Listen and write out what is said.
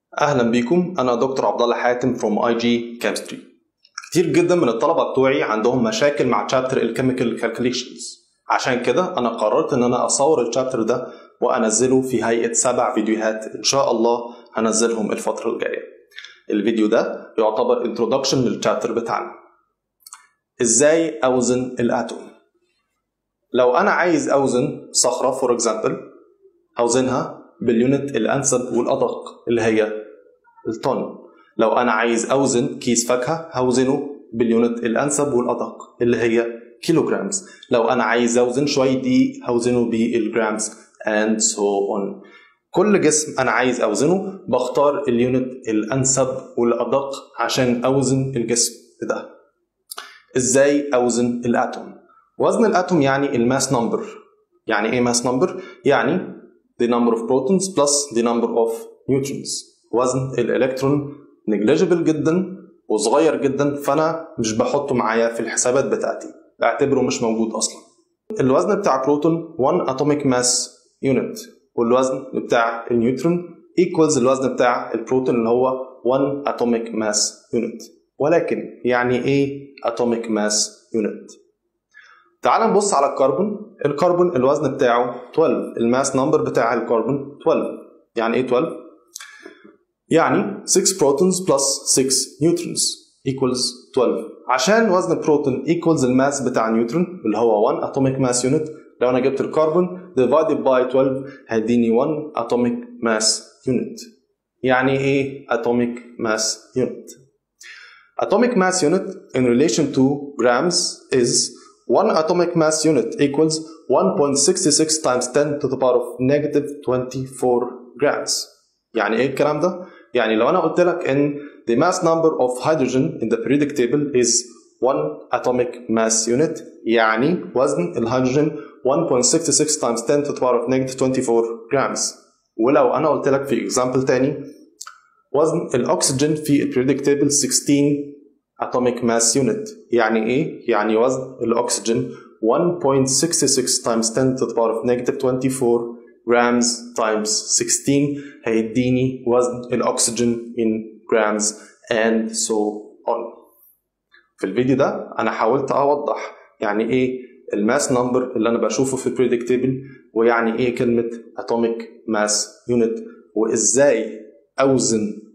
اهلا بيكم انا دكتور عبد الله حاتم فروم اي جي كيمستري كتير جدا من الطلبه بتوعي عندهم مشاكل مع تشابتر الكيميكال كالكوليشنز عشان كده انا قررت ان انا اصور الشابتر ده وانزله في هيئه سبع فيديوهات ان شاء الله هنزلهم الفتره الجايه الفيديو ده يعتبر انترودكشن للشابتر بتاعنا ازاي اوزن الاتوم لو انا عايز اوزن صخره فور اكزامبل اوزنها باليونت الانسب والادق اللي هي الطن لو انا عايز اوزن كيس فاكهه هوزنه باليونت الانسب والادق اللي هي كيلوغرامز لو انا عايز اوزن شويه دقيق هوزنه بالجرامز and so on كل جسم انا عايز اوزنه بختار اليونت الانسب والادق عشان اوزن الجسم ده ازاي اوزن الاتوم وزن الاتوم يعني الماس نمبر يعني ايه ماس نمبر يعني the number of protons plus the number of neutrons وزن الالكترون نجليجبل جدا وصغير جدا فانا مش بحطه معايا في الحسابات بتاعتي بعتبره مش موجود اصلا الوزن بتاع بروتون 1 atomic mass unit والوزن بتاع النيوترون equals الوزن بتاع البروتون اللي هو 1 atomic mass unit ولكن يعني ايه atomic mass unit تعال نبص على الكربون الكربون الوزن بتاعه 12 الماس نمبر بتاع الكربون 12 يعني ايه 12 يعني 6 بروتونز بلس 6 نيوترونز equals 12 عشان وزن بروتون equals الماس بتاع نيوترون اللي هو 1 atomic mass unit لو انا جبت الكربون divided by 12 هيديني 1 atomic mass unit يعني ايه atomic mass unit atomic mass unit in relation to grams is 1 atomic mass unit equals 1.66 times 10 to the power of negative 24 grams يعني ايه الكلام ده؟ يعني لو انا قلت لك ان the mass number of hydrogen in the periodic table is 1 atomic mass unit يعني وزن الهيدروجين 1.66 times 10 to the power of negative 24 grams ولو انا قلت لك في example تاني وزن الاكسجين في البريودك تيبل 16 atomic mass unit يعني ايه؟ يعني وزن الاكسجين 1.66 times 10 to the power of negative 24 grams times 16 هيديني وزن الاكسجين in grams and so on في الفيديو ده انا حاولت اوضح يعني ايه الماس نمبر اللي انا بشوفه في البريدكت تيبل ويعني ايه كلمه atomic mass unit وازاي اوزن